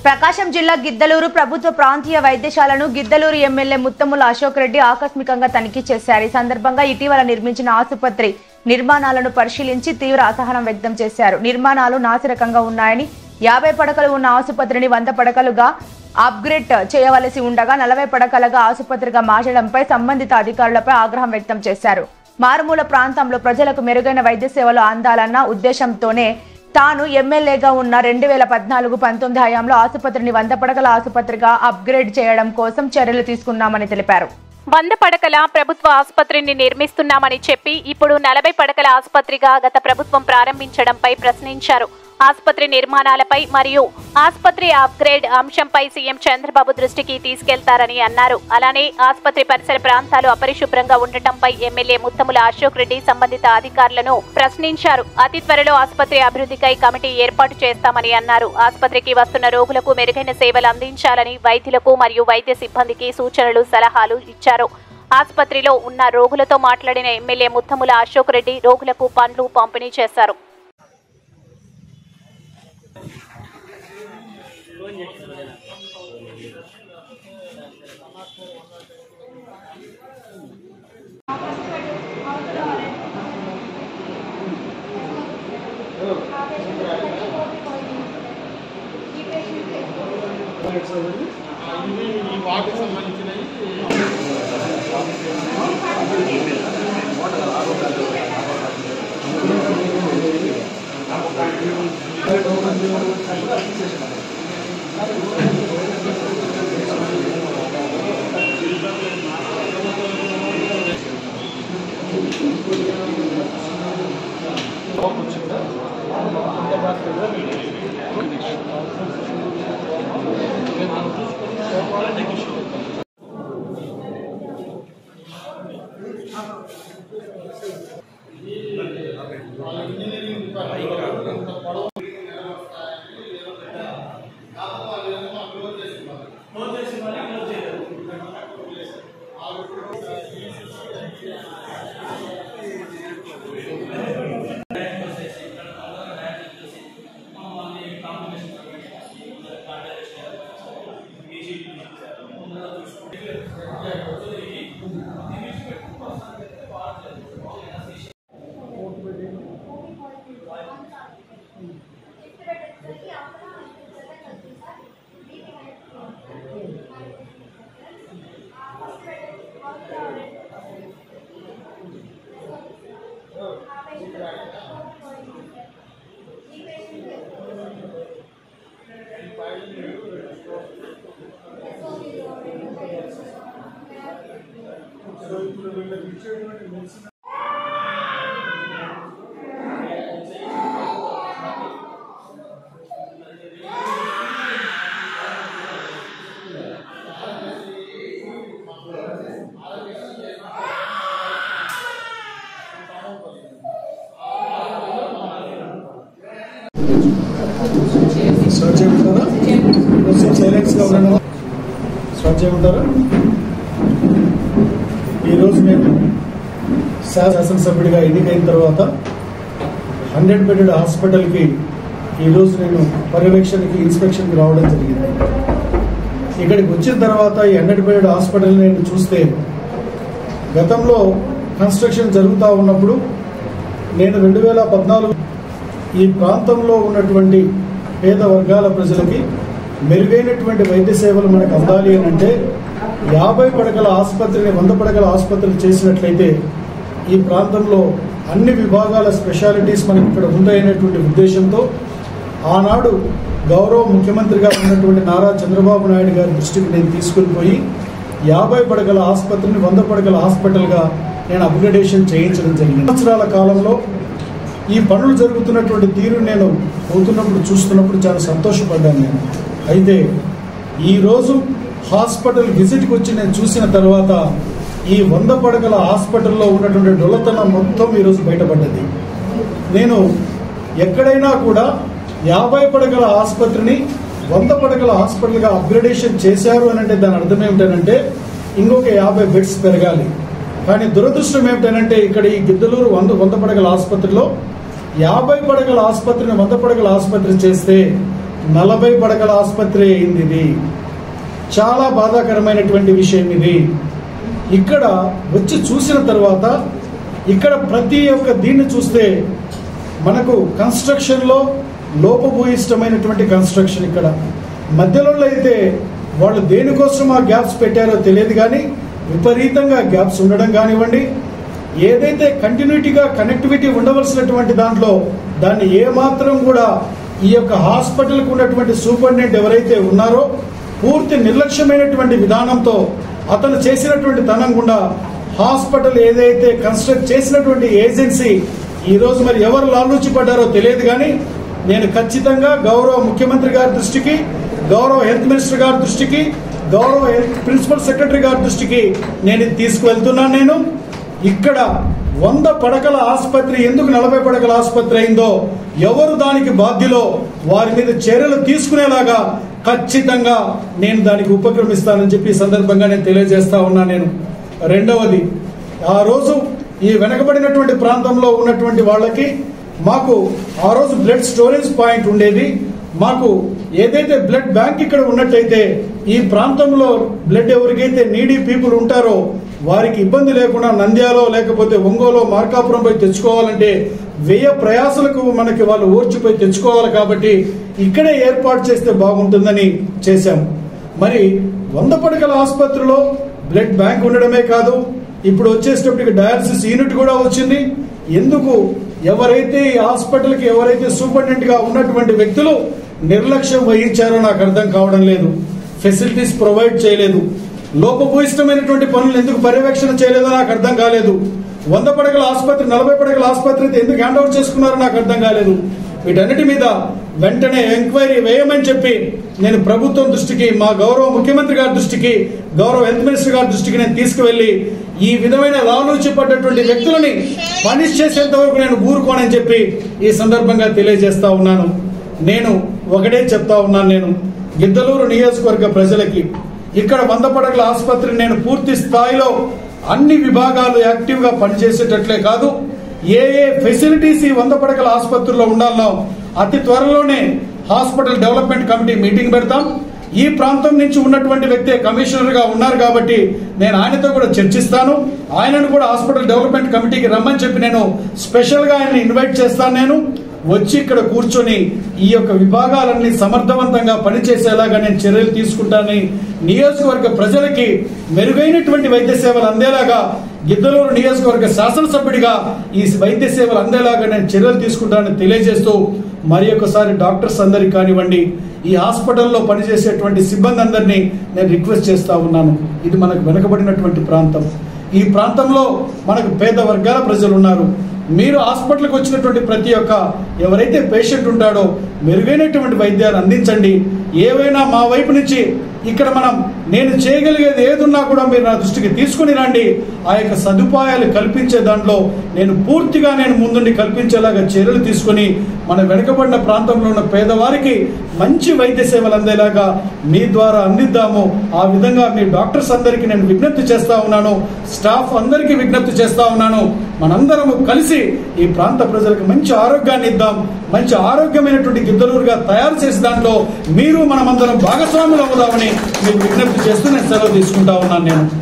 ప్రకాశం జిల్లా గిద్దలూరు ప్రభుత్వ ప్రాంతీయ వైద్యశాలను గిద్దలూరు ఎమ్మెల్యే ముత్తముల అశోక్ రెడ్డి ఆకస్మికంగా తనిఖీ చేశారు ఈ సందర్భంగా ఇటీవల నిర్మించిన ఆసుపత్రి నిర్మాణాలను పరిశీలించి తీవ్ర అసహనం వ్యక్తం చేశారు నిర్మాణాలు నాసిరకంగా ఉన్నాయని యాభై పడకలు ఉన్న ఆసుపత్రిని వంద పడకలుగా అప్గ్రేడ్ చేయవలసి ఉండగా నలభై పడకలుగా ఆసుపత్రిగా మార్చడంపై సంబంధిత అధికారులపై ఆగ్రహం వ్యక్తం చేశారు మారుమూల ప్రాంతంలో ప్రజలకు మెరుగైన వైద్య సేవలు అందాలన్న ఉద్దేశంతోనే తాను ఎమ్మెల్యేగా ఉన్న రెండు వేల పద్నాలుగు పంతొమ్మిది హయాంలో ఆసుపత్రిని వంద పడకల ఆసుపత్రిగా అప్గ్రేడ్ చేయడం కోసం చర్యలు తీసుకున్నామని తెలిపారు వంద పడకల ప్రభుత్వ ఆసుపత్రిని నిర్మిస్తున్నామని చెప్పి ఇప్పుడు నలభై పడకల ఆసుపత్రిగా గత ప్రభుత్వం ప్రారంభించడంపై ప్రశ్నించారు ఆసుపత్రి నిర్మాణాలపై మరియు ఆసుపత్రి అప్గ్రేడ్ అంశంపై సీఎం చంద్రబాబు దృష్టికి తీసుకెళ్తారని అన్నారు అలానే ఆసుపత్రి పరిసర ప్రాంతాలు అపరిశుభ్రంగా ఉండటంపై ఎమ్మెల్యే ముత్తముల అశోక్ రెడ్డి సంబంధిత అధికారులను ప్రశ్నించారు అతి త్వరలో ఆసుపత్రి అభివృద్ధికై కమిటీ ఏర్పాటు చేస్తామని అన్నారు ఆసుపత్రికి వస్తున్న రోగులకు మెరుగైన సేవలు అందించాలని వైద్యులకు మరియు వైద్య సిబ్బందికి సూచనలు సలహాలు ఇచ్చారు ఆసుపత్రిలో ఉన్న రోగులతో మాట్లాడిన ఎమ్మెల్యే ముత్తముల అశోక్ రెడ్డి రోగులకు పండ్లు పంపిణీ చేశారు ఇవి ఈ వాటికి సంబంధించినవి స్టార్ట్ చేయమంటారా కొంచెం సైలెన్స్గా ఉండడం స్టార్ట్ చేయమంటారా ఈరోజు నేను శాసనసభ్యుడిగా ఎన్నికైన తర్వాత హండ్రెడ్ బెడెడ్ హాస్పిటల్కి ఈరోజు నేను పర్యవేక్షణకి ఇన్స్పెక్షన్కి రావడం జరిగింది ఇక్కడికి వచ్చిన తర్వాత ఈ హండ్రెడ్ బెడెడ్ హాస్పిటల్ నేను చూస్తే గతంలో కన్స్ట్రక్షన్ జరుగుతూ ఉన్నప్పుడు నేను రెండు వేల పద్నాలుగు ఈ ప్రాంతంలో ఉన్నటువంటి పేద వర్గాల ప్రజలకి మెరుగైనటువంటి వైద్య సేవలు మనకు అందాలి అని అంటే యాభై పడకల ఆసుపత్రిని వంద పడకల ఆసుపత్రులు చేసినట్లయితే ఈ ప్రాంతంలో అన్ని విభాగాల స్పెషాలిటీస్ మనకి ఇక్కడ ఉంటాయనేటువంటి ఉద్దేశంతో ఆనాడు గౌరవ ముఖ్యమంత్రిగా ఉన్నటువంటి నారా చంద్రబాబు నాయుడు గారి దృష్టికి నేను తీసుకుని పోయి యాభై పడకల ఆసుపత్రిని వంద పడకల హాస్పిటల్గా నేను అప్గ్రేడేషన్ చేయించడం జరిగింది సంవత్సరాల కాలంలో ఈ పనులు జరుగుతున్నటువంటి తీరు నేను పోతున్నప్పుడు చూస్తున్నప్పుడు చాలా సంతోషపడ్డాను నేను అయితే ఈరోజు హాస్పిటల్ విజిట్కి వచ్చి నేను చూసిన తర్వాత ఈ వంద పడకల హాస్పిటల్లో ఉన్నటువంటి డొల్లతనం మొత్తం ఈరోజు బయటపడ్డది నేను ఎక్కడైనా కూడా యాభై పడకల ఆసుపత్రిని వంద పడకల హాస్పిటల్గా అప్గ్రేడేషన్ చేశారు అని అంటే దాని అర్థం ఏమిటనంటే ఇంకొక యాభై బెడ్స్ పెరగాలి కానీ దురదృష్టం ఏమిటనంటే ఇక్కడ ఈ గిద్దలూరు వంద వంద పడకల ఆసుపత్రిలో యాభై పడకల ఆసుపత్రిని వంద పడకల ఆసుపత్రి చేస్తే నలభై పడకల ఆసుపత్రి అయింది ఇది చాలా బాధాకరమైనటువంటి విషయం ఇది ఇక్కడ వచ్చి చూసిన తర్వాత ఇక్కడ ప్రతి ఒక్క దీన్ని చూస్తే మనకు కన్స్ట్రక్షన్లో లోపభూయిష్టమైనటువంటి కన్స్ట్రక్షన్ ఇక్కడ మధ్యలో అయితే వాళ్ళు దేనికోసం ఆ గ్యాప్స్ పెట్టారో తెలియదు కానీ విపరీతంగా గ్యాప్స్ ఉండడం కానివ్వండి ఏదైతే కంటిన్యూటీగా కనెక్టివిటీ ఉండవలసినటువంటి దాంట్లో దాన్ని ఏమాత్రం కూడా ఈ యొక్క హాస్పిటల్కి ఉన్నటువంటి సూపరింటెండెంట్ ఎవరైతే ఉన్నారో పూర్తి నిర్లక్ష్యమైనటువంటి విధానంతో అతను చేసినటువంటి తనం గుండా హాస్పిటల్ ఏదైతే కన్స్ట్రక్ట్ చేసినటువంటి ఏజెన్సీ ఈ రోజు మరి ఎవరు లాలూచి పడ్డారో తెలియదు కానీ నేను ఖచ్చితంగా గౌరవ ముఖ్యమంత్రి గారి దృష్టికి గౌరవ హెల్త్ మినిస్టర్ గారి దృష్టికి గౌరవ హెల్త్ ప్రిన్సిపల్ సెక్రటరీ గారి దృష్టికి నేను ఇది తీసుకువెళ్తున్నాను నేను ఇక్కడ వంద పడకల ఆసుపత్రి ఎందుకు నలభై పడకల ఆసుపత్రి అయిందో ఎవరు దానికి బాధ్యులో వారి మీద చర్యలు తీసుకునేలాగా ఖచ్చితంగా నేను దానికి ఉపక్రమిస్తానని చెప్పి ఈ సందర్భంగా నేను తెలియజేస్తా ఉన్నా నేను రెండవది ఆ రోజు ఈ వెనకబడినటువంటి ప్రాంతంలో ఉన్నటువంటి వాళ్ళకి మాకు ఆ రోజు బ్లడ్ స్టోరేజ్ పాయింట్ ఉండేది మాకు ఏదైతే బ్లడ్ బ్యాంక్ ఇక్కడ ఉన్నట్టయితే ఈ ప్రాంతంలో బ్లడ్ ఎవరికైతే నీడీ పీపుల్ ఉంటారో వారికి ఇబ్బంది లేకుండా నంద్యాలో లేకపోతే ఒంగోలో మార్కాపురం పోయి తెచ్చుకోవాలంటే వ్యయ ప్రయాసలకు మనకి వాళ్ళు ఓర్చిపోయి తెచ్చుకోవాలి కాబట్టి ఇక్కడే ఏర్పాటు చేస్తే బాగుంటుందని చేశాం మరి వంద పడకల ఆసుపత్రిలో బ్లడ్ బ్యాంక్ ఉండడమే కాదు ఇప్పుడు వచ్చేటప్పటికి డయాలసిస్ యూనిట్ కూడా వచ్చింది ఎందుకు ఎవరైతే ఈ హాస్పిటల్కి ఎవరైతే సూపరింటెండెంట్ గా ఉన్నటువంటి వ్యక్తులు నిర్లక్ష్యం వహించారో నాకు అర్థం కావడం లేదు ఫెసిలిటీస్ ప్రొవైడ్ చేయలేదు లోపభూయిష్టమైనటువంటి పనులు ఎందుకు పర్యవేక్షణ చేయలేదో నాకు అర్థం కాలేదు వంద పడకల ఆసుపత్రి నలభై పడకల ఆసుపత్రి అయితే ఎందుకు హ్యాండ్ ఓవర్ చేసుకున్నారో నాకు అర్థం కాలేదు వీటన్నిటి మీద వెంటనే ఎంక్వైరీ వేయమని చెప్పి నేను ప్రభుత్వం దృష్టికి మా గౌరవ ముఖ్యమంత్రి గారి దృష్టికి గౌరవ హెల్త్ మినిస్టర్ గారి దృష్టికి నేను తీసుకువెళ్లి ఈ విధమైన లాలూచి పడ్డటువంటి వ్యక్తులని పనిష్ చేసేంత వరకు నేను ఊరుకోనని చెప్పి ఈ సందర్భంగా తెలియజేస్తా ఉన్నాను నేను ఒకటే చెప్తా ఉన్నాను నేను గిద్దలూరు నియోజకవర్గ ప్రజలకి ఇక్కడ వంద పడకల ఆసుపత్రి నేను పూర్తి స్థాయిలో అన్ని విభాగాలు యాక్టివ్ గా పనిచేసేటట్లే కాదు ఏ ఏ ఫెసిలిటీస్ ఈ వంద పడకల ఆసుపత్రిలో ఉండాలనో అతి త్వరలోనే హాస్పిటల్ డెవలప్మెంట్ కమిటీ మీటింగ్ పెడతాం ఈ ప్రాంతం నుంచి ఉన్నటువంటి వ్యక్తే కమిషనర్ గా ఉన్నారు కాబట్టి నేను ఆయనతో కూడా చర్చిస్తాను ఆయనను కూడా హాస్పిటల్ డెవలప్మెంట్ కమిటీకి రమ్మని చెప్పి నేను స్పెషల్ గా ఆయన ఇన్వైట్ చేస్తాను నేను వచ్చి ఇక్కడ కూర్చొని ఈ యొక్క విభాగాలన్నీ సమర్థవంతంగా పనిచేసేలాగా నేను చర్యలు తీసుకుంటానని నియోజకవర్గ ప్రజలకి మెరుగైనటువంటి వైద్య సేవలు అందేలాగా గిద్దలూరు నియోజకవర్గ శాసనసభ్యుడిగా ఈ వైద్య సేవలు అందేలాగా నేను చర్యలు తీసుకుంటానని తెలియజేస్తూ మరి ఒకసారి డాక్టర్స్ అందరికి కానివ్వండి ఈ హాస్పిటల్లో పనిచేసేటువంటి సిబ్బంది అందరినీ నేను రిక్వెస్ట్ చేస్తా ఉన్నాను ఇది మనకు వెనుకబడినటువంటి ప్రాంతం ఈ ప్రాంతంలో మనకు పేద వర్గాల ప్రజలు ఉన్నారు మీరు హాస్పిటల్కి వచ్చినటువంటి ప్రతి ఒక్క ఎవరైతే పేషెంట్ ఉంటాడో మెరుగైనటువంటి వైద్యాలు అందించండి ఏవైనా మా వైపు నుంచి ఇక్కడ మనం నేను చేయగలిగేది ఏదున్నా కూడా మీరు నా దృష్టికి తీసుకుని రండి ఆ యొక్క సదుపాయాలు కల్పించే దాంట్లో నేను పూర్తిగా నేను ముందుండి కల్పించేలాగా చర్యలు తీసుకుని మన వెనుకబడిన ప్రాంతంలో ఉన్న పేదవారికి మంచి వైద్య సేవలు అందేలాగా మీ ద్వారా అందిద్దాము ఆ విధంగా మీ డాక్టర్స్ అందరికీ నేను విజ్ఞప్తి చేస్తా ఉన్నాను స్టాఫ్ అందరికీ విజ్ఞప్తి చేస్తా ఉన్నాను మనందరము కలిసి ఈ ప్రాంత ప్రజలకు మంచి ఆరోగ్యాన్ని ఇద్దాం మంచి ఆరోగ్యమైనటువంటి గిద్దలూరుగా తయారు చేసే దాంట్లో మీరు మనమందరం భాగస్వాములు అవుదామని మీకు విజ్ఞప్తి చేస్తూ నేను సెలవు తీసుకుంటా ఉన్నాను నేను